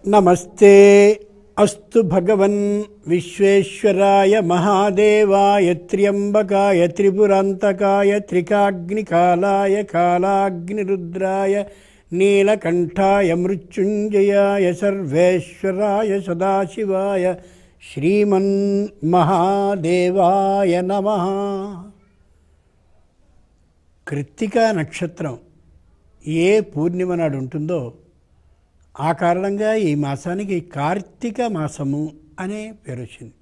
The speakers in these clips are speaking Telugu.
నమస్తే అస్తు భగవన్ విశ్వేశ్వరాయ మహాదేవాయ త్ర్యంబకాయ త్రిపురాంతకాయ త్రికాగ్నికాలాయ కాలాగ్నిరుద్రాయ నీలకంఠాయ మృత్యుంజయాయ సర్వేశ్వరాయ సదాశివాయ శ్రీమన్ మహాదేవాయ నమ కృత్తికా నక్షత్రం ఏ పూర్ణిమ నాడు ఉంటుందో ఆ కారణంగా ఈ మాసానికి కార్తీక మాసము అనే పేరు వచ్చింది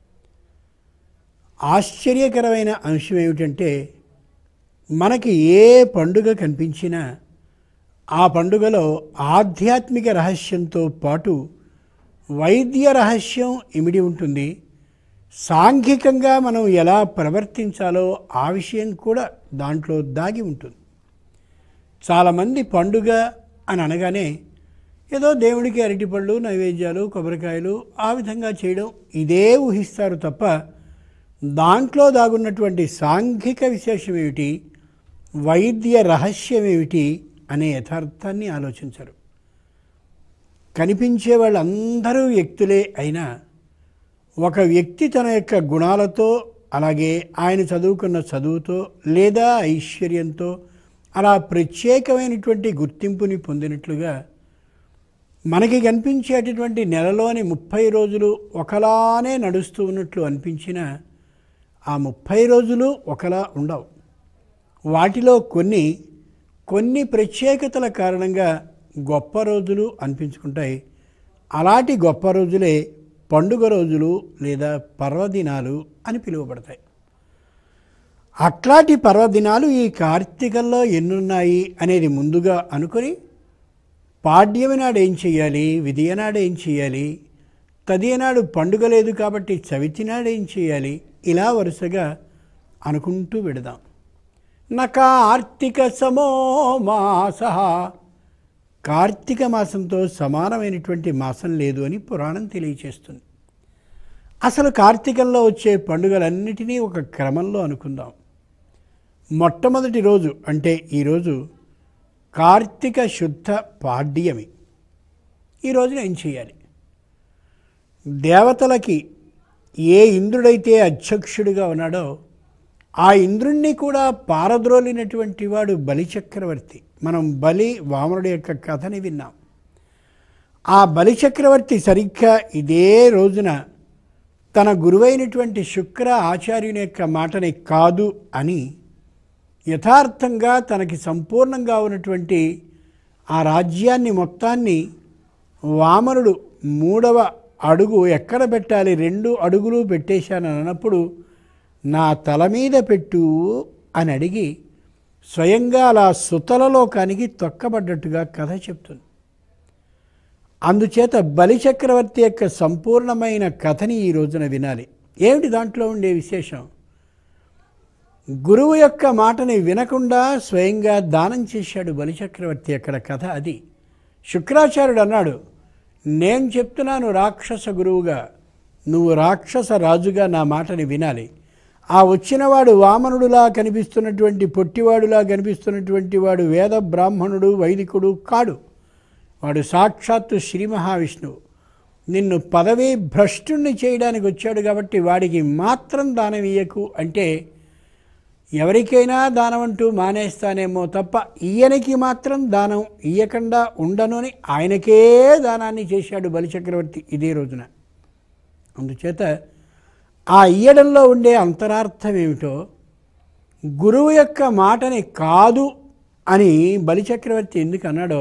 ఆశ్చర్యకరమైన అంశం ఏమిటంటే మనకి ఏ పండుగ కనిపించినా ఆ పండుగలో ఆధ్యాత్మిక రహస్యంతో పాటు వైద్య రహస్యం ఇమిడి ఉంటుంది సాంఘికంగా మనం ఎలా ప్రవర్తించాలో ఆ విషయం కూడా దాంట్లో దాగి ఉంటుంది చాలామంది పండుగ అని అనగానే ఏదో దేవుడికి అరటిపళ్ళు నైవేద్యాలు కొబ్బరికాయలు ఆ విధంగా చేయడం ఇదే ఊహిస్తారు తప్ప దాంట్లో దాగున్నటువంటి సాంఘిక విశేషం ఏమిటి వైద్య రహస్యం ఏమిటి అనే యథార్థాన్ని ఆలోచించరు కనిపించే వాళ్ళందరూ వ్యక్తులే అయినా ఒక వ్యక్తి తన యొక్క గుణాలతో అలాగే ఆయన చదువుకున్న చదువుతో లేదా ఐశ్వర్యంతో అలా ప్రత్యేకమైనటువంటి గుర్తింపుని పొందినట్లుగా మనకి కనిపించేటటువంటి నెలలోని ముప్పై రోజులు ఒకలానే నడుస్తూ ఉన్నట్లు అనిపించిన ఆ ముప్పై రోజులు ఒకలా ఉండవు వాటిలో కొన్ని కొన్ని ప్రత్యేకతల కారణంగా గొప్ప రోజులు అనిపించుకుంటాయి అలాంటి గొప్ప రోజులే పండుగ రోజులు లేదా పర్వదినాలు అని పిలువబడతాయి అట్లాంటి పర్వదినాలు ఈ కార్తీకంలో ఎన్నున్నాయి అనేది ముందుగా అనుకొని పాడ్యమి నాడు ఏం చేయాలి విధియ నాడు ఏం చేయాలి తదియ నాడు పండుగ లేదు కాబట్టి చవితి నాడు ఏం చేయాలి ఇలా వరుసగా అనుకుంటూ వెడదాం నకార్తిక సమో మాస కార్తీక మాసంతో సమానమైనటువంటి మాసం లేదు అని పురాణం తెలియచేస్తుంది అసలు కార్తీకంలో వచ్చే పండుగలన్నిటినీ ఒక క్రమంలో అనుకుందాం మొట్టమొదటి రోజు అంటే ఈరోజు కార్తీక శుద్ధ పాడ్యమి ఈ రోజున ఏం చేయాలి దేవతలకి ఏ ఇంద్రుడైతే అధ్యక్షుడిగా ఉన్నాడో ఆ ఇంద్రుణ్ణి కూడా పారద్రోలినటువంటి వాడు బలిచక్రవర్తి మనం బలి వామనుడి యొక్క కథని విన్నాం ఆ బలిచక్రవర్తి సరిగ్గా ఇదే రోజున తన గురువైనటువంటి శుక్ర ఆచార్యుని యొక్క మాటని కాదు అని యథార్థంగా తనకి సంపూర్ణంగా ఉన్నటువంటి ఆ రాజ్యాన్ని మొత్తాన్ని వామనుడు మూడవ అడుగు ఎక్కడ పెట్టాలి రెండు అడుగులు పెట్టేశాను అన్నప్పుడు నా తల మీద పెట్టు అని అడిగి స్వయంగా అలా సుతలలోకానికి తొక్కబడ్డట్టుగా కథ చెప్తుంది అందుచేత బలిచక్రవర్తి యొక్క సంపూర్ణమైన కథని ఈ రోజున వినాలి ఏమిటి దాంట్లో ఉండే విశేషం గురువు యొక్క మాటని వినకుండా స్వయంగా దానం చేశాడు బలిచక్రవర్తి అక్కడ కథ అది శుక్రాచార్యుడు అన్నాడు నేను చెప్తున్నాను రాక్షస గురువుగా నువ్వు రాక్షస రాజుగా నా మాటని వినాలి ఆ వచ్చినవాడు వామనుడులా కనిపిస్తున్నటువంటి పొట్టివాడులా కనిపిస్తున్నటువంటి వాడు వేద బ్రాహ్మణుడు వైదికుడు కాడు వాడు సాక్షాత్తు శ్రీ మహావిష్ణువు నిన్ను పదవీ భ్రష్టుణ్ణి చేయడానికి వచ్చాడు కాబట్టి వాడికి మాత్రం దానం ఇయ్యకు అంటే ఎవరికైనా దానం అంటూ మానేస్తానేమో తప్ప ఈయనకి మాత్రం దానం ఇయ్యకుండా ఉండను అని ఆయనకే దానాన్ని చేశాడు బలిచక్రవర్తి ఇదే రోజున అందుచేత ఆ ఇయ్యడంలో ఉండే అంతరార్థం ఏమిటో గురువు యొక్క మాటని కాదు అని బలిచక్రవర్తి ఎందుకు అన్నాడో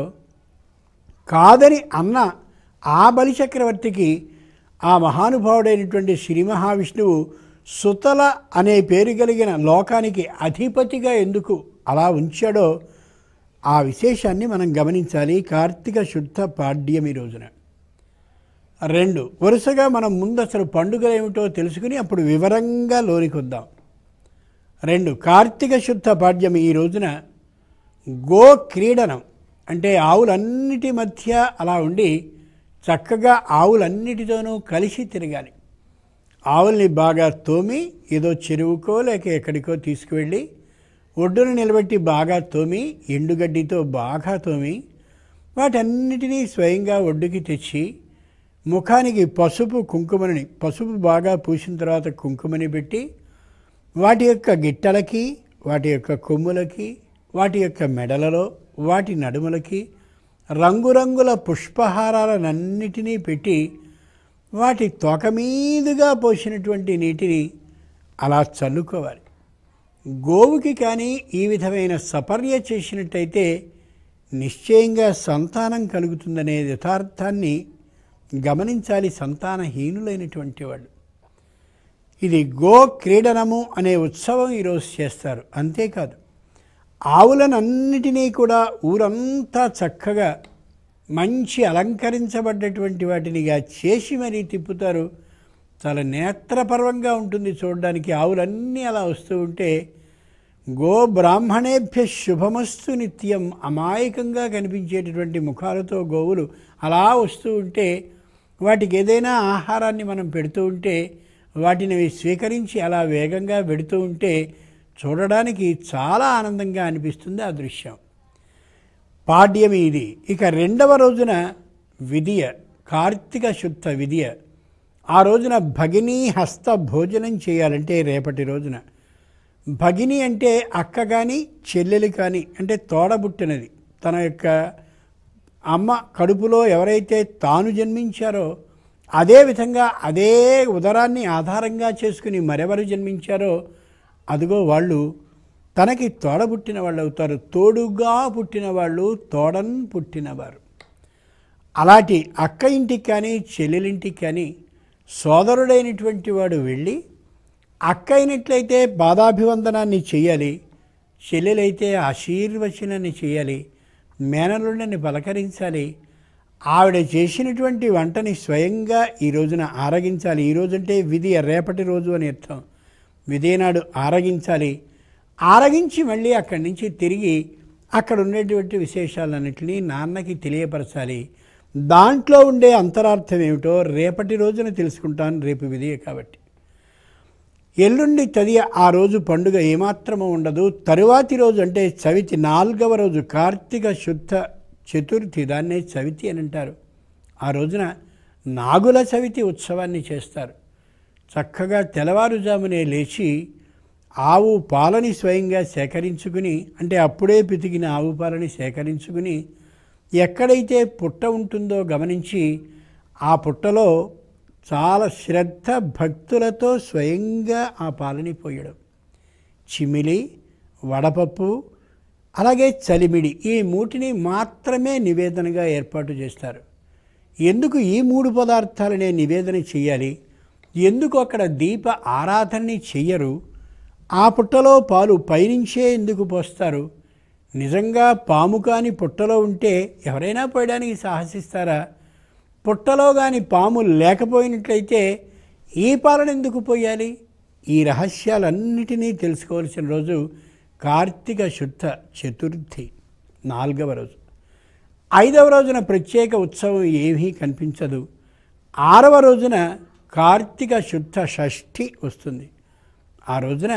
కాదని అన్న ఆ బలిచక్రవర్తికి ఆ మహానుభావుడైనటువంటి శ్రీ మహావిష్ణువు సుతల అనే పేరు కలిగిన లోకానికి అధిపతిగా ఎందుకు అలా ఉంచాడో ఆ విశేషాన్ని మనం గమనించాలి కార్తీక శుద్ధ పాడ్యమి రోజున రెండు వరుసగా మనం ముందు అసలు పండుగలు ఏమిటో తెలుసుకుని అప్పుడు వివరంగా లోనికొద్దాం రెండు కార్తీక శుద్ధ పాడ్యమి ఈ రోజున గో క్రీడనం అంటే ఆవులన్నిటి మధ్య అలా ఉండి చక్కగా ఆవులన్నిటితోనూ కలిసి తిరగాలి ఆవుల్ని బాగా తోమి ఏదో చెరువుకో లేక ఎక్కడికో తీసుకువెళ్ళి ఒడ్డున నిలబెట్టి బాగా తోమి ఎండుగడ్డితో బాగా తోమి వాటన్నిటినీ స్వయంగా ఒడ్డుకి తెచ్చి ముఖానికి పసుపు కుంకుమని పసుపు బాగా పూసిన తర్వాత కుంకుమని పెట్టి వాటి యొక్క గిట్టలకి వాటి యొక్క కొమ్ములకి వాటి యొక్క మెడలలో వాటి నడుములకి రంగురంగుల పుష్పహారాలనన్నిటినీ పెట్టి వాటి తోక మీదుగా పోసినటువంటి నీటిని అలా చల్లుకోవాలి గోవుకి కానీ ఈ విధమైన సపర్య చేసినట్టయితే నిశ్చయంగా సంతానం కలుగుతుందనే యథార్థాన్ని గమనించాలి సంతానహీనులైనటువంటి వాళ్ళు ఇది గో క్రీడనము అనే ఉత్సవం ఈరోజు చేస్తారు అంతేకాదు ఆవులనన్నిటినీ కూడా ఊరంతా చక్కగా మంచి అలంకరించబడ్డటువంటి వాటినిగా చేసి మరీ తిప్పుతారు చాలా నేత్రపర్వంగా ఉంటుంది చూడడానికి ఆవులన్నీ అలా వస్తూ ఉంటే గో బ్రాహ్మణేభ్య శుభమస్తు నిత్యం అమాయకంగా కనిపించేటటువంటి ముఖాలతో గోవులు అలా వస్తూ ఉంటే వాటికి ఏదైనా ఆహారాన్ని మనం పెడుతూ ఉంటే వాటిని అవి స్వీకరించి అలా వేగంగా పెడుతూ ఉంటే చూడడానికి చాలా ఆనందంగా అనిపిస్తుంది ఆ దృశ్యం పాడ్యమి ఇది ఇక రెండవ రోజున విధియ కార్తీక శుద్ధ విధియ ఆ రోజున భగినీ హస్త భోజనం చేయాలంటే రేపటి రోజున భగిని అంటే అక్క కానీ చెల్లెలు కానీ అంటే తోడబుట్టినది తన యొక్క అమ్మ కడుపులో ఎవరైతే తాను జన్మించారో అదే విధంగా అదే ఉదరాన్ని ఆధారంగా చేసుకుని మరెవరు జన్మించారో అదిగో వాళ్ళు తనకి తోడబుట్టిన వాళ్ళు అవుతారు తోడుగా పుట్టిన వాళ్ళు తోడన్ పుట్టినవారు అలాంటి అక్క ఇంటికి కానీ చెల్లెలింటికి కానీ సోదరుడైనటువంటి వాడు వెళ్ళి అక్క అయినట్లయితే బాధాభివందనాన్ని చేయాలి చెల్లెలైతే ఆశీర్వచనాన్ని చేయాలి మేనలుండని పలకరించాలి ఆవిడ చేసినటువంటి వంటని స్వయంగా ఈ రోజున ఆరగించాలి ఈ రోజంటే విధి రేపటి రోజు అని అర్థం విధి నాడు ఆరగించాలి ఆరగించి మళ్ళీ అక్కడి నుంచి తిరిగి అక్కడ ఉండేటువంటి విశేషాలన్నింటినీ నాన్నకి తెలియపరచాలి దాంట్లో ఉండే అంతరార్థం ఏమిటో రేపటి రోజున తెలుసుకుంటాను రేపు విధియ కాబట్టి ఎల్లుండి తదియ ఆ రోజు పండుగ ఏమాత్రమూ ఉండదు తరువాతి రోజు అంటే చవితి నాలుగవ రోజు కార్తీక శుద్ధ చతుర్థి దాన్నే చవితి అని అంటారు ఆ రోజున నాగుల చవితి ఉత్సవాన్ని చేస్తారు చక్కగా తెల్లవారుజామునే లేచి ఆవు పాలని స్వయంగా సేకరించుకుని అంటే అప్పుడే పితికిన ఆవు పాలని సేకరించుకుని ఎక్కడైతే పుట్ట ఉంటుందో గమనించి ఆ పుట్టలో చాలా శ్రద్ధ భక్తులతో స్వయంగా ఆ పాలని పోయడం చిమిలి వడపప్పు అలాగే చలిమిడి ఈ మూటిని మాత్రమే నివేదనగా ఏర్పాటు చేస్తారు ఎందుకు ఈ మూడు పదార్థాలనే నివేదన చేయాలి ఎందుకు అక్కడ దీప ఆరాధనని చెయ్యరు ఆ పుట్టలో పాలు పైనుంచే ఎందుకు పోస్తారు నిజంగా పాము కాని పుట్టలో ఉంటే ఎవరైనా పోయడానికి సాహసిస్తారా పుట్టలో కానీ పాము లేకపోయినట్లయితే ఈ పాలన ఎందుకు పోయాలి ఈ రహస్యాలన్నిటినీ తెలుసుకోవాల్సిన రోజు కార్తీక శుద్ధ చతుర్థి నాలుగవ రోజు ఐదవ రోజున ప్రత్యేక ఉత్సవం ఏమీ కనిపించదు ఆరవ రోజున కార్తీక శుద్ధ షష్ఠి వస్తుంది ఆ రోజున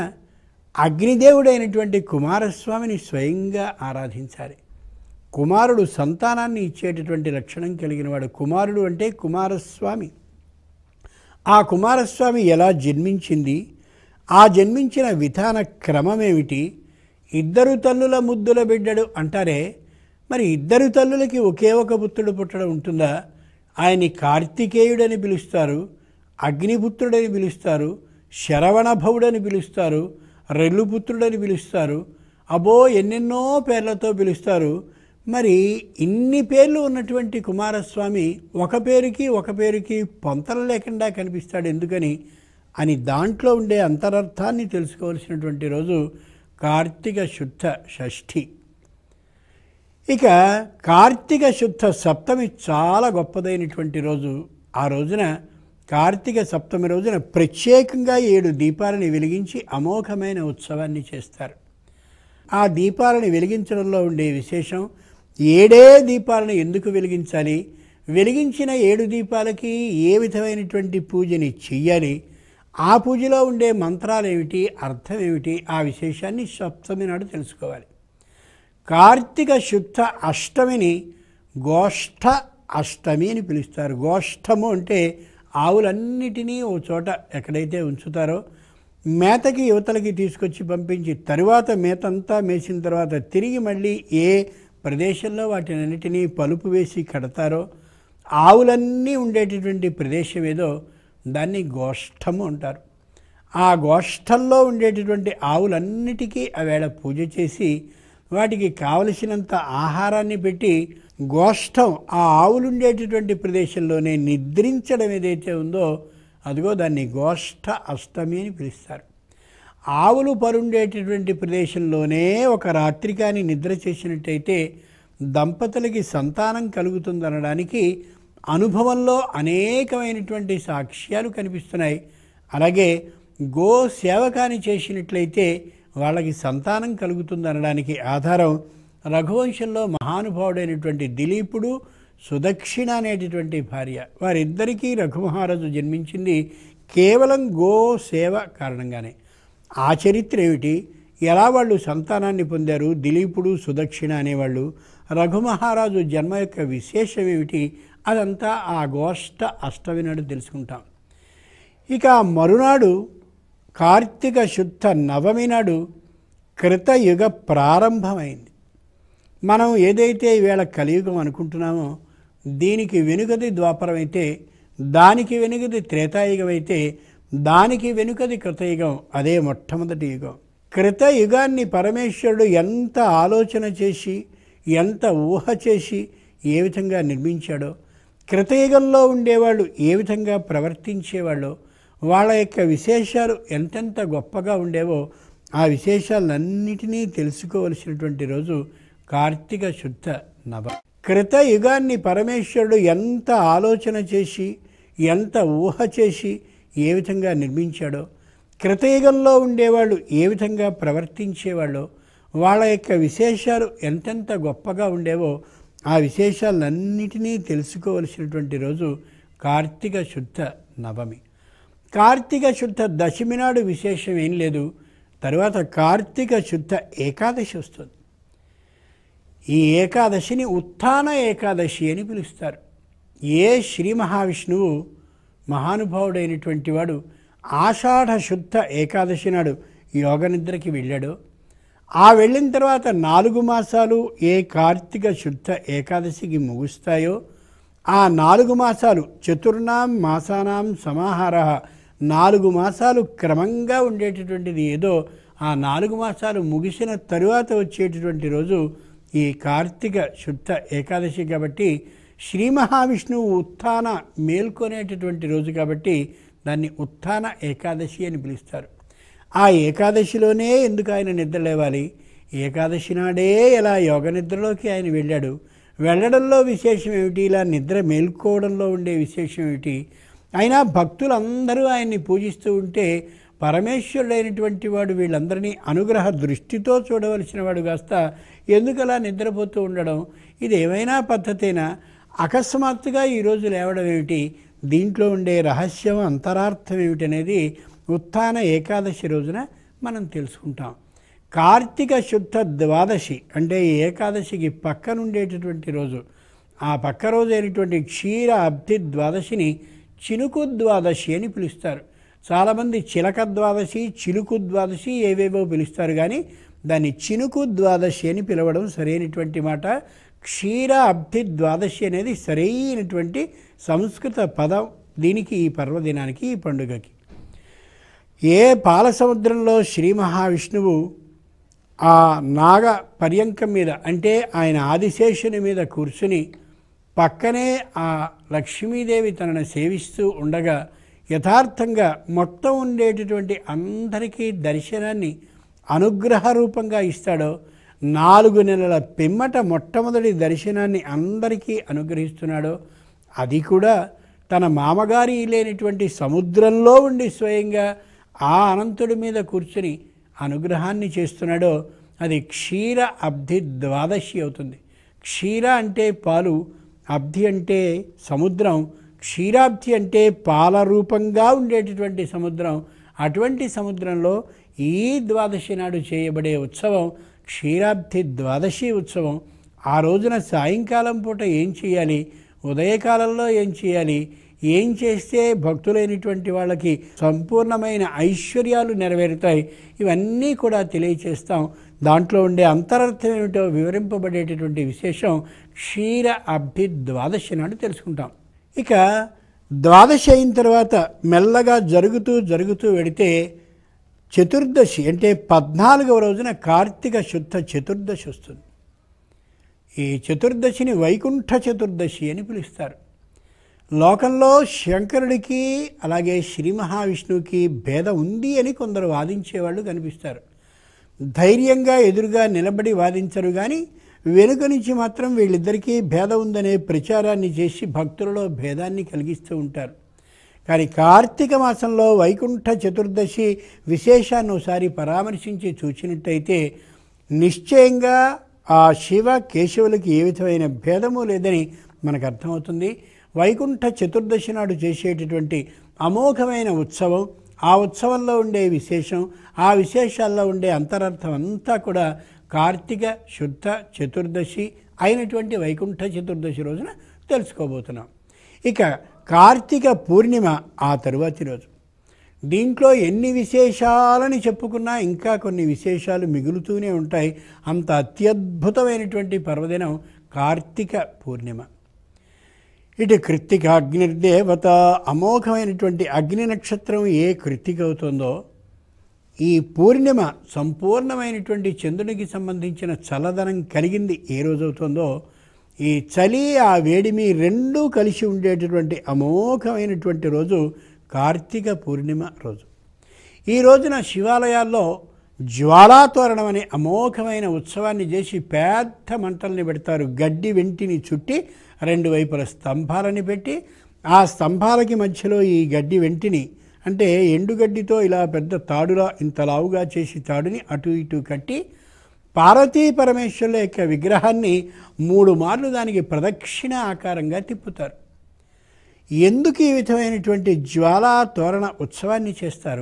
అగ్నిదేవుడైనటువంటి కుమారస్వామిని స్వయంగా ఆరాధించాలి కుమారుడు సంతానాన్ని ఇచ్చేటటువంటి లక్షణం కలిగిన వాడు కుమారుడు అంటే కుమారస్వామి ఆ కుమారస్వామి ఎలా జన్మించింది ఆ జన్మించిన విధాన క్రమమేమిటి ఇద్దరు తల్లుల ముద్దుల బిడ్డడు అంటారే మరి ఇద్దరు తల్లులకి ఒకే ఒక పుత్రుడు పుట్టడం ఉంటుందా ఆయన్ని కార్తికేయుడని పిలుస్తారు అగ్నిపుత్రుడని పిలుస్తారు శరవణభవుడని పిలుస్తారు రెల్లుపుత్రుడని పిలుస్తారు అబో ఎన్నెన్నో పేర్లతో పిలుస్తారు మరి ఇన్ని పేర్లు ఉన్నటువంటి కుమారస్వామి ఒక పేరుకి ఒక పేరుకి పొంతలు లేకుండా కనిపిస్తాడు ఎందుకని అని దాంట్లో ఉండే అంతరర్థాన్ని తెలుసుకోవాల్సినటువంటి రోజు కార్తీక శుద్ధ షష్ఠి ఇక కార్తీక శుద్ధ సప్తమి చాలా గొప్పదైనటువంటి రోజు ఆ రోజున కార్తీక సప్తమి రోజున ప్రత్యేకంగా ఏడు దీపాలని వెలిగించి అమోఘమైన ఉత్సవాన్ని చేస్తారు ఆ దీపాలను వెలిగించడంలో ఉండే విశేషం ఏడే దీపాలను ఎందుకు వెలిగించాలి వెలిగించిన ఏడు దీపాలకి ఏ విధమైనటువంటి పూజని చెయ్యాలి ఆ పూజలో ఉండే మంత్రాలు ఏమిటి అర్థం ఏమిటి ఆ విశేషాన్ని సప్తమి నాడు తెలుసుకోవాలి కార్తీక శుద్ధ అష్టమిని గోష్ఠ అష్టమి అని పిలుస్తారు గోష్ఠము అంటే ఆవులన్నిటినీ ఓ చోట ఎక్కడైతే ఉంచుతారో మేతకి యువతలకి తీసుకొచ్చి పంపించి తరువాత మేతంతా మేసిన తర్వాత తిరిగి మళ్ళీ ఏ ప్రదేశంలో వాటినన్నిటినీ పలుపు వేసి కడతారో ఆవులన్నీ ఉండేటటువంటి ప్రదేశం ఏదో దాన్ని గోష్ఠము అంటారు ఆ గోష్ఠంలో ఉండేటటువంటి ఆవులన్నిటికీ ఆవేళ పూజ చేసి వాటికి కావలసినంత ఆహారాన్ని పెట్టి గోష్ఠం ఆ ఆవులు ఉండేటటువంటి ప్రదేశంలోనే నిద్రించడం ఏదైతే ఉందో అదిగో దాన్ని గోష్ఠ అష్టమి అని పిలుస్తారు ఆవులు పరుండేటటువంటి ప్రదేశంలోనే ఒక రాత్రి కానీ నిద్ర చేసినట్టయితే దంపతులకి సంతానం కలుగుతుందనడానికి అనుభవంలో అనేకమైనటువంటి సాక్ష్యాలు కనిపిస్తున్నాయి అలాగే గో సేవకాని చేసినట్లయితే వాళ్ళకి సంతానం కలుగుతుందనడానికి ఆధారం రఘువంశంలో మహానుభావుడైనటువంటి దిలీపుడు సుదక్షిణ అనేటటువంటి భార్య వారిద్దరికీ రఘుమహారాజు జన్మించింది కేవలం గో సేవ కారణంగానే ఆ చరిత్ర ఏమిటి ఎలా వాళ్ళు సంతానాన్ని పొందారు దిలీపుడు సుదక్షిణ అనేవాళ్ళు రఘుమహారాజు జన్మ యొక్క విశేషం ఏమిటి అదంతా ఆ గోష్ఠ అష్టమి నాడు తెలుసుకుంటాం ఇక మరునాడు కార్తీక శుద్ధ నవమి నాడు కృతయుగ ప్రారంభమైంది మనం ఏదైతే ఈవేళ కలియుగం అనుకుంటున్నామో దీనికి వెనుకది ద్వాపరం అయితే దానికి వెనుకది త్రేతాయుగం అయితే దానికి వెనుకది కృతయుగం అదే మొట్టమొదటి యుగం కృతయుగాన్ని పరమేశ్వరుడు ఎంత ఆలోచన చేసి ఎంత ఊహ చేసి ఏ విధంగా నిర్మించాడో కృతయుగంలో ఉండేవాళ్ళు ఏ విధంగా ప్రవర్తించేవాళ్ళో వాళ్ళ యొక్క విశేషాలు ఎంతెంత గొప్పగా ఉండేవో ఆ విశేషాలన్నిటినీ తెలుసుకోవలసినటువంటి రోజు కార్తీక శుద్ధ నవ కృతయుగాన్ని పరమేశ్వరుడు ఎంత ఆలోచన చేసి ఎంత ఊహ చేసి ఏ విధంగా నిర్మించాడో కృతయుగంలో ఉండేవాళ్ళు ఏ విధంగా ప్రవర్తించేవాళ్ళో వాళ్ళ యొక్క విశేషాలు ఎంతెంత గొప్పగా ఉండేవో ఆ విశేషాలన్నిటినీ తెలుసుకోవలసినటువంటి రోజు కార్తీక శుద్ధ నవమి కార్తీక శుద్ధ దశమి నాడు విశేషం ఏం లేదు తర్వాత కార్తీక శుద్ధ ఏకాదశి వస్తుంది ఈ ఏకాదశిని ఉత్థాన ఏకాదశి అని పిలుస్తారు ఏ శ్రీ మహావిష్ణువు మహానుభావుడైనటువంటి వాడు ఆషాఢ శుద్ధ ఏకాదశి నాడు యోగ నిద్రకి వెళ్ళాడో ఆ వెళ్ళిన తర్వాత నాలుగు మాసాలు ఏ కార్తీక శుద్ధ ఏకాదశికి ముగుస్తాయో ఆ నాలుగు మాసాలు చతుర్నాం మాసానాం సమాహార నాలుగు మాసాలు క్రమంగా ఉండేటటువంటిది ఏదో ఆ నాలుగు మాసాలు ముగిసిన తరువాత వచ్చేటటువంటి రోజు ఈ కార్తీక శుద్ధ ఏకాదశి కాబట్టి శ్రీ మహావిష్ణువు ఉత్థాన మేల్కొనేటటువంటి రోజు కాబట్టి దాన్ని ఉత్థాన ఏకాదశి అని పిలుస్తారు ఆ ఏకాదశిలోనే ఎందుకు ఆయన నిద్ర లేవాలి ఏకాదశి నాడే ఎలా యోగ నిద్రలోకి ఆయన వెళ్ళాడు వెళ్ళడంలో విశేషం ఏమిటి ఇలా నిద్ర మేల్కోవడంలో ఉండే విశేషం ఏమిటి అయినా భక్తులందరూ ఆయన్ని పూజిస్తూ ఉంటే పరమేశ్వరుడైనటువంటి వాడు వీళ్ళందరినీ అనుగ్రహ దృష్టితో చూడవలసిన వాడు కాస్త ఎందుకు అలా నిద్రపోతూ ఉండడం ఇది ఏమైనా పద్ధతేనా అకస్మాత్తుగా ఈరోజు లేవడం ఏమిటి దీంట్లో ఉండే రహస్యం అంతరార్థం ఏమిటనేది ఉత్థాన ఏకాదశి రోజున మనం తెలుసుకుంటాం కార్తీక శుద్ధ ద్వాదశి అంటే ఈ ఏకాదశికి పక్కనుండేటటువంటి రోజు ఆ పక్క రోజు అయినటువంటి క్షీర అబ్ధి ద్వాదశిని చినుకు ద్వాదశి అని పిలుస్తారు చాలామంది చిలక ద్వాదశి చిలుకు ద్వాదశి ఏవేవో పిలుస్తారు కానీ దాన్ని చినుకు ద్వాదశి అని పిలవడం సరైనటువంటి మాట క్షీర అబ్ధి ద్వాదశి అనేది సరైనటువంటి సంస్కృత పదం దీనికి ఈ పర్వదినానికి ఈ పండుగకి ఏ పాల సముద్రంలో శ్రీ మహావిష్ణువు ఆ నాగ పర్యంకం మీద అంటే ఆయన ఆదిశేషుని మీద కూర్చుని పక్కనే ఆ లక్ష్మీదేవి తనను సేవిస్తూ ఉండగా యథార్థంగా మొత్తం ఉండేటటువంటి అందరికీ దర్శనాన్ని అనుగ్రహ రూపంగా ఇస్తాడో నాలుగు నెలల పిమ్మట మొట్టమొదటి దర్శనాన్ని అందరికీ అనుగ్రహిస్తున్నాడో అది కూడా తన మామగారి లేనిటువంటి సముద్రంలో ఉండి స్వయంగా ఆ అనంతుడి మీద కూర్చుని అనుగ్రహాన్ని చేస్తున్నాడో అది క్షీర అబ్ధి ద్వాదశి అవుతుంది క్షీర అంటే పాలు అబ్ధి అంటే సముద్రం క్షీరాబ్ధి అంటే పాల రూపంగా ఉండేటటువంటి సముద్రం అటువంటి సముద్రంలో ఈ ద్వాదశి నాడు చేయబడే ఉత్సవం క్షీరాబ్ధి ద్వాదశి ఉత్సవం ఆ రోజున సాయంకాలం పూట ఏం చేయాలి ఉదయకాలంలో ఏం చేయాలి ఏం చేస్తే భక్తులైనటువంటి వాళ్ళకి సంపూర్ణమైన ఐశ్వర్యాలు నెరవేరుతాయి ఇవన్నీ కూడా తెలియచేస్తాం దాంట్లో ఉండే అంతరార్థం ఏమిటో వివరింపబడేటటువంటి విశేషం క్షీర అభి ద్వాదశి నాడు తెలుసుకుంటాం ఇక ద్వాదశి అయిన తర్వాత మెల్లగా జరుగుతూ జరుగుతూ వెడితే చతుర్దశి అంటే పద్నాలుగవ రోజున కార్తీక శుద్ధ చతుర్దశి వస్తుంది ఈ చతుర్దశిని వైకుంఠ చతుర్దశి అని పిలుస్తారు లోకంలో శంకరుడికి అలాగే శ్రీ మహావిష్ణువుకి భేదం ఉంది అని కొందరు వాదించేవాళ్ళు కనిపిస్తారు ధైర్యంగా ఎదురుగా నిలబడి వాదించరు కానీ వెనుక నుంచి మాత్రం వీళ్ళిద్దరికీ భేదం ఉందనే ప్రచారాన్ని చేసి భక్తులలో భేదాన్ని కలిగిస్తూ ఉంటారు కానీ కార్తీక మాసంలో వైకుంఠ చతుర్దశి విశేషాన్ని ఒకసారి పరామర్శించి చూసినట్టయితే నిశ్చయంగా ఆ శివ కేశవులకి ఏ విధమైన భేదము లేదని మనకు అర్థమవుతుంది వైకుంఠ చతుర్దశి నాడు చేసేటటువంటి అమోఘమైన ఉత్సవం ఆ ఉత్సవంలో ఉండే విశేషం ఆ విశేషాల్లో ఉండే అంతరార్థం అంతా కూడా కార్తీక శుద్ధ చతుర్దశి అయినటువంటి వైకుంఠ చతుర్దశి రోజున తెలుసుకోబోతున్నాం ఇక కార్తీక పూర్ణిమ ఆ తరువాతి రోజు దీంట్లో ఎన్ని విశేషాలని చెప్పుకున్నా ఇంకా కొన్ని విశేషాలు మిగులుతూనే ఉంటాయి అంత అత్యద్భుతమైనటువంటి పర్వదినం కార్తీక పూర్ణిమ ఇటు కృత్తిక అగ్నిర్దేవత అమోఘమైనటువంటి అగ్ని నక్షత్రం ఏ కృత్తిక అవుతుందో ఈ పూర్ణిమ సంపూర్ణమైనటువంటి చంద్రునికి సంబంధించిన చల్లదనం కలిగింది ఏ రోజు అవుతుందో ఈ చలి ఆ వేడిమి రెండూ కలిసి ఉండేటటువంటి అమోఘమైనటువంటి రోజు కార్తీక పూర్ణిమ రోజు ఈ రోజున శివాలయాల్లో జ్వాలాతోరణం అనే అమోఘమైన ఉత్సవాన్ని చేసి పెద్ద మంటల్ని పెడతారు గడ్డి వెంటిని చుట్టి రెండు వైపుల స్తంభాలని పెట్టి ఆ స్తంభాలకి మధ్యలో ఈ గడ్డి వెంటిని అంటే ఎండుగడ్డితో ఇలా పెద్ద తాడులా ఇంత లావుగా చేసి తాడుని అటు ఇటు కట్టి పార్వతీ పరమేశ్వరుల యొక్క విగ్రహాన్ని మూడు మార్లు దానికి ప్రదక్షిణ ఆకారంగా తిప్పుతారు ఎందుకు ఈ విధమైనటువంటి జ్వాలా తోరణ ఉత్సవాన్ని చేస్తారు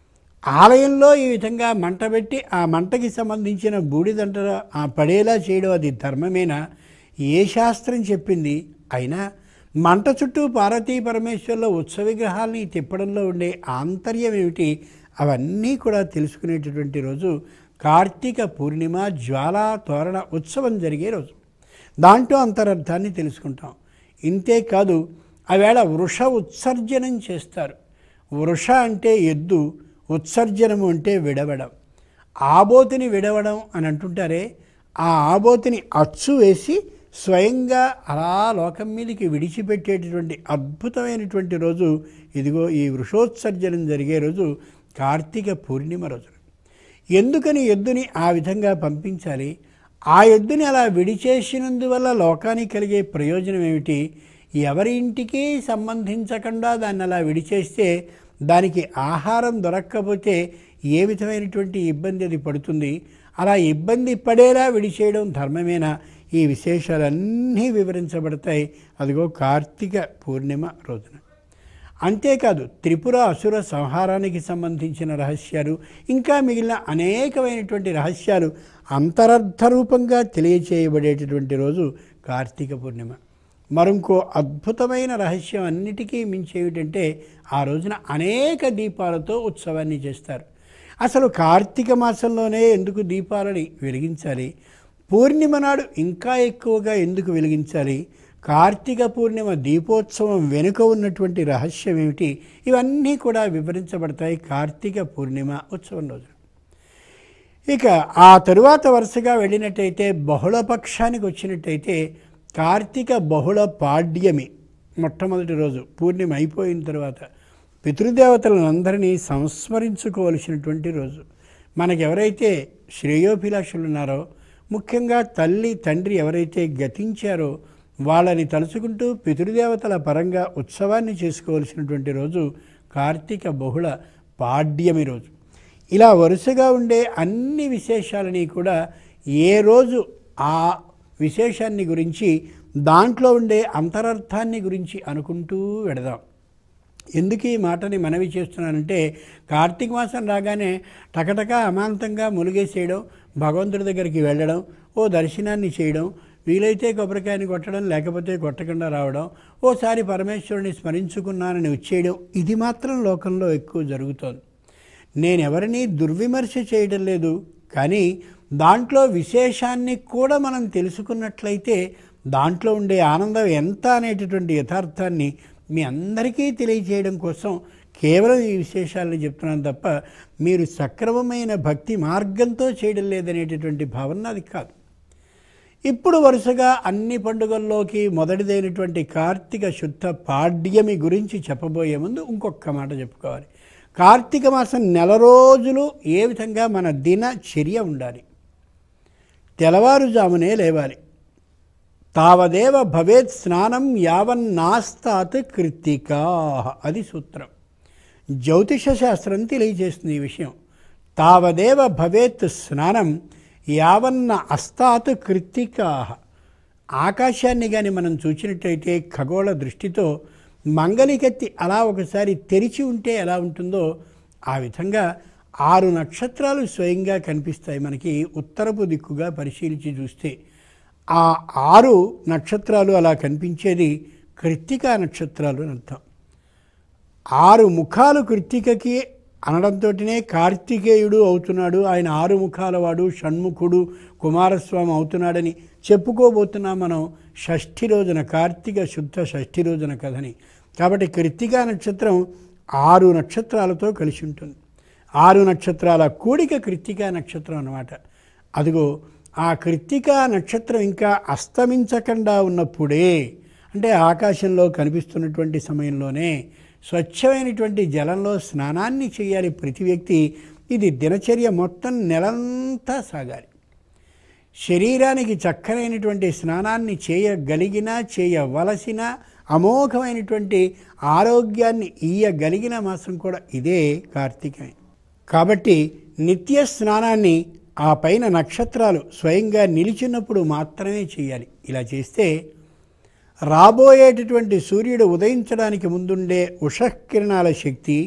ఆలయంలో ఈ విధంగా మంట పెట్టి ఆ మంటకి సంబంధించిన బూడిదంట ఆ పడేలా చేయడం అది ధర్మమేనా ఏ శాస్త్రం చెప్పింది అయినా మంట చుట్టూ పార్వతీ పరమేశ్వర్ల ఉత్సవ విగ్రహాల్ని తిప్పడంలో ఉండే ఆంతర్యం ఏమిటి అవన్నీ కూడా తెలుసుకునేటటువంటి రోజు కార్తీక పూర్ణిమ జ్వాలా తోరణ ఉత్సవం జరిగే రోజు దాంట్లో అంతరర్థాన్ని తెలుసుకుంటాం ఇంతే కాదు ఆవేళ వృష ఉత్సర్జనం చేస్తారు వృష అంటే ఎద్దు ఉత్సర్జనము అంటే విడవడం ఆబోతిని విడవడం అని అంటుంటారే ఆ ఆబోతిని అచ్చు వేసి స్వయంగా అలా లోకం మీదకి విడిచిపెట్టేటటువంటి అద్భుతమైనటువంటి రోజు ఇదిగో ఈ వృషోత్సర్జనం జరిగే రోజు కార్తీక పూర్ణిమ రోజు ఎందుకని ఎద్దుని ఆ విధంగా పంపించాలి ఆ ఎద్దుని అలా విడిచేసినందువల్ల లోకానికి కలిగే ప్రయోజనం ఏమిటి ఎవరి ఇంటికి సంబంధించకుండా దాన్ని అలా విడిచేస్తే దానికి ఆహారం దొరక్కపోతే ఏ విధమైనటువంటి ఇబ్బంది అది పడుతుంది అలా ఇబ్బంది పడేలా విడిచేయడం ధర్మమేనా ఈ విశేషాలన్నీ వివరించబడతాయి అదిగో కార్తీక పూర్ణిమ రోజున అంతేకాదు త్రిపుర అసుర సంహారానికి సంబంధించిన రహస్యాలు ఇంకా మిగిలిన అనేకమైనటువంటి రహస్యాలు అంతరర్థ రూపంగా తెలియచేయబడేటటువంటి రోజు కార్తీక పూర్ణిమ మరొకో అద్భుతమైన రహస్యం అన్నిటికీ మించి ఏమిటంటే ఆ రోజున అనేక దీపాలతో ఉత్సవాన్ని చేస్తారు అసలు కార్తీక మాసంలోనే ఎందుకు దీపాలని వెలిగించాలి పూర్ణిమ నాడు ఇంకా ఎక్కువగా ఎందుకు వెలిగించాలి కార్తీక పూర్ణిమ దీపోత్సవం వెనుక ఉన్నటువంటి రహస్యం ఏమిటి ఇవన్నీ కూడా వివరించబడతాయి కార్తీక పూర్ణిమ ఉత్సవం రోజు ఇక ఆ తరువాత వరుసగా వెళ్ళినట్టయితే బహుళపక్షానికి వచ్చినట్టయితే కార్తీక బహుళ పాడ్యమి మొట్టమొదటి రోజు పూర్ణిమ అయిపోయిన తర్వాత పితృదేవతలందరినీ సంస్మరించుకోవలసినటువంటి రోజు మనకు ఎవరైతే శ్రేయోభిలాషులు ఉన్నారో ముఖ్యంగా తల్లి తండ్రి ఎవరైతే గతించారో వాళ్ళని తలుచుకుంటూ పితృదేవతల పరంగా ఉత్సవాన్ని చేసుకోవలసినటువంటి రోజు కార్తీక బహుళ పాడ్యమి రోజు ఇలా వరుసగా ఉండే అన్ని విశేషాలని కూడా ఏ రోజు ఆ విశేషాన్ని గురించి దాంట్లో ఉండే అంతరార్థాన్ని గురించి అనుకుంటూ వెడదాం ఎందుకు ఈ మాటని మనవి చేస్తున్నానంటే కార్తీక మాసం రాగానే టకటక అమాంతంగా ములిగేసేయడం భగవంతుడి దగ్గరికి వెళ్ళడం ఓ దర్శనాన్ని చేయడం వీలైతే కొబ్బరికాయని కొట్టడం లేకపోతే కొట్టకుండా రావడం ఓసారి పరమేశ్వరుని స్మరించుకున్నానని వచ్చేయడం ఇది మాత్రం లోకంలో ఎక్కువ జరుగుతోంది నేను ఎవరిని దుర్విమర్శ చేయడం లేదు కానీ దాంట్లో విశేషాన్ని కూడా మనం తెలుసుకున్నట్లయితే దాంట్లో ఉండే ఆనందం ఎంత అనేటటువంటి యథార్థాన్ని మీ అందరికీ తెలియజేయడం కోసం కేవలం ఈ విశేషాలను చెప్తున్నాను తప్ప మీరు సక్రమమైన భక్తి మార్గంతో చేయడం లేదనేటటువంటి భావన అది కాదు ఇప్పుడు వరుసగా అన్ని పండుగల్లోకి మొదటిదైనటువంటి కార్తీక శుద్ధ పాడ్యమి గురించి చెప్పబోయే ముందు ఇంకొక మాట చెప్పుకోవాలి కార్తీక మాసం నెల రోజులు ఏ విధంగా మన దినచర్య ఉండాలి తెల్లవారుజామునే లేవాలి తావదేవ భవేత్ స్నానం యావన్నాస్తాత్ కృత్తికా అది సూత్రం జ్యోతిష శాస్త్రం తెలియజేస్తుంది ఈ విషయం తావదేవ భవేత్ స్నానం యావన్న అస్తాత్ కృత్తికా ఆకాశాన్ని కానీ మనం చూసినట్టయితే ఖగోళ దృష్టితో మంగళికెత్తి అలా ఒకసారి తెరిచి ఉంటే ఎలా ఉంటుందో ఆ విధంగా ఆరు నక్షత్రాలు స్వయంగా కనిపిస్తాయి మనకి ఉత్తరపు దిక్కుగా పరిశీలించి చూస్తే ఆ ఆరు నక్షత్రాలు అలా కనిపించేది కృత్తికా నక్షత్రాలు అని అర్థం ఆరు ముఖాలు కృత్తికకి అనడంతోటినే కార్తికేయుడు అవుతున్నాడు ఆయన ఆరు ముఖాల వాడు షణ్ముఖుడు కుమారస్వామి అవుతున్నాడని చెప్పుకోబోతున్నాం మనం షష్ఠి రోజున కార్తీక శుద్ధ షష్ఠి రోజున కథని కాబట్టి కృత్తికా నక్షత్రం ఆరు నక్షత్రాలతో కలిసి ఉంటుంది ఆరు నక్షత్రాల కూడిక కృత్తికా నక్షత్రం అన్నమాట అదిగో ఆ కృత్తికా నక్షత్రం ఇంకా అస్తమించకుండా ఉన్నప్పుడే అంటే ఆకాశంలో కనిపిస్తున్నటువంటి సమయంలోనే స్వచ్ఛమైనటువంటి జలంలో స్నానాన్ని చేయాలి ప్రతి వ్యక్తి ఇది దినచర్య మొత్తం నెలంతా సాగాలి శరీరానికి చక్కనైనటువంటి స్నానాన్ని చేయగలిగిన చేయవలసిన అమోఘమైనటువంటి ఆరోగ్యాన్ని ఇయ్యగలిగిన మాసం కూడా ఇదే కార్తీకమే కాబట్టి నిత్య స్నానాన్ని ఆ పైన నక్షత్రాలు స్వయంగా నిలిచినప్పుడు మాత్రమే చేయాలి ఇలా చేస్తే రాబోయేటటువంటి సూర్యుడు ఉదయించడానికి ముందుండే ఉషకిరణాల శక్తి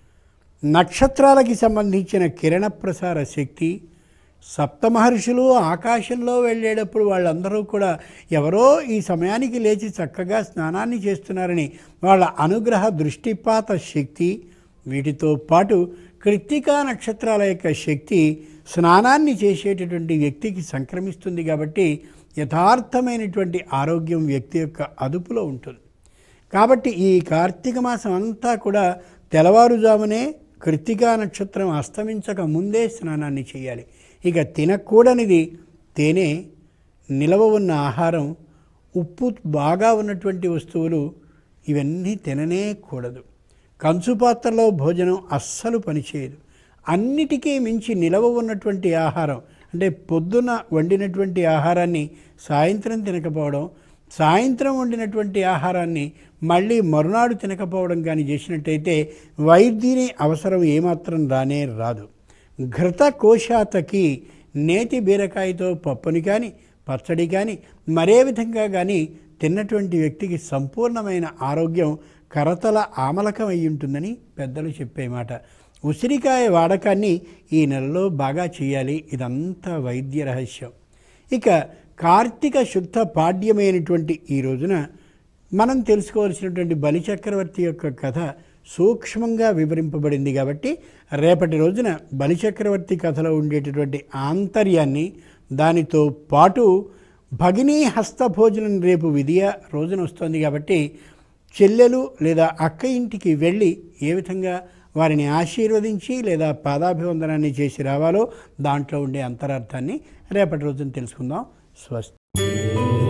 నక్షత్రాలకి సంబంధించిన కిరణ ప్రసార శక్తి సప్తమహర్షులు ఆకాశంలో వెళ్ళేటప్పుడు వాళ్ళందరూ కూడా ఎవరో ఈ సమయానికి లేచి చక్కగా స్నానాన్ని చేస్తున్నారని వాళ్ళ అనుగ్రహ దృష్టిపాత శక్తి వీటితో పాటు కృత్తికా నక్షత్రాల యొక్క శక్తి స్నానాన్ని చేసేటటువంటి వ్యక్తికి సంక్రమిస్తుంది కాబట్టి యథార్థమైనటువంటి ఆరోగ్యం వ్యక్తి యొక్క అదుపులో ఉంటుంది కాబట్టి ఈ కార్తీక మాసం అంతా కూడా తెల్లవారుజామునే కృత్తికా నక్షత్రం అస్తమించక ముందే స్నానాన్ని చేయాలి ఇక తినకూడనిది తేనె నిలవ ఉన్న ఆహారం ఉప్పు బాగా ఉన్నటువంటి వస్తువులు ఇవన్నీ తిననే కూడదు కంచు పాత్రలో భోజనం అస్సలు పనిచేయదు అన్నిటికీ మించి నిలవ ఉన్నటువంటి ఆహారం అంటే పొద్దున వండినటువంటి ఆహారాన్ని సాయంత్రం తినకపోవడం సాయంత్రం వండినటువంటి ఆహారాన్ని మళ్ళీ మరునాడు తినకపోవడం కానీ చేసినట్టయితే వైద్యుని అవసరం ఏమాత్రం రానే రాదు ఘృత కోశాతకి నేతి బీరకాయతో పప్పుని కానీ పచ్చడి కానీ మరే విధంగా కానీ తిన్నటువంటి వ్యక్తికి సంపూర్ణమైన ఆరోగ్యం కరతల ఆమలకం అయి ఉంటుందని పెద్దలు చెప్పే మాట ఉసిరికాయ వాడకాన్ని ఈ నెలలో బాగా చేయాలి ఇదంతా వైద్య రహస్యం ఇక కార్తీక శుద్ధ పాడ్యమైనటువంటి ఈ రోజున మనం తెలుసుకోవాల్సినటువంటి బలిచక్రవర్తి యొక్క కథ సూక్ష్మంగా వివరింపబడింది కాబట్టి రేపటి రోజున బలిచక్రవర్తి కథలో ఉండేటటువంటి ఆంతర్యాన్ని దానితో పాటు భగినీ హస్తభోజనం రేపు విధియ రోజున వస్తుంది కాబట్టి చెల్లెలు లేదా అక్క ఇంటికి వెళ్ళి ఏ విధంగా వారిని ఆశీర్వదించి లేదా పాదాభివందనాన్ని చేసి రావాలో దాంట్లో ఉండే అంతరార్థాన్ని రేపటి రోజున తెలుసుకుందాం స్వస్తి